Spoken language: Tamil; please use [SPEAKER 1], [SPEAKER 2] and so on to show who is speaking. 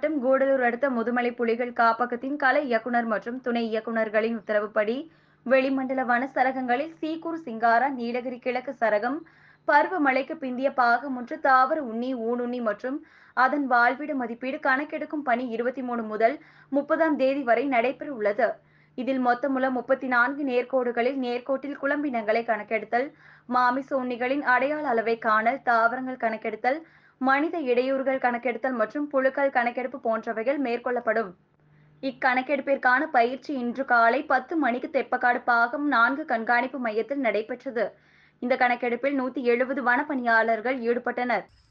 [SPEAKER 1] மாவட்டம் கூடலூர் அடுத்த முதுமலை புலிகள் காப்பகத்தின் கலை இயக்குனர் மற்றும் துணை இயக்குனர்களின் உத்தரவுப்படி வெளிமண்டல வன சரகங்களில் சீக்கூர் சிங்காரா நீலகிரி கிழக்கு சரகம் பருவமழைக்கு பிந்திய பாகமொன்று தாவர உண்ணி ஊனுண்ணி மற்றும் அதன் வாழ்விட மதிப்பீடு கணக்கெடுக்கும் பணி இருபத்தி மூணு முதல் முப்பதாம் தேதி வரை நடைபெற உள்ளது இதில் மொத்தமுள்ள முப்பத்தி நான்கு நேர்கோடுகளில் நேர்கோட்டில் குழம்பினங்களை கணக்கெடுத்தல் மாமிச உண்ணிகளின் அடையாள அளவை காணல் தாவரங்கள் கணக்கெடுத்தல் மனித இடையூறுகள் கணக்கெடுத்தல் மற்றும் புழுக்கள் கணக்கெடுப்பு போன்றவைகள் மேற்கொள்ளப்படும் இக்கணக்கெடுப்பிற்கான பயிற்சி இன்று காலை பத்து மணிக்கு தெப்பக்காடு பாகம் நான்கு கண்காணிப்பு மையத்தில் நடைபெற்றது இந்த கணக்கெடுப்பில் நூத்தி எழுபது வனப்பணியாளர்கள் ஈடுபட்டனர்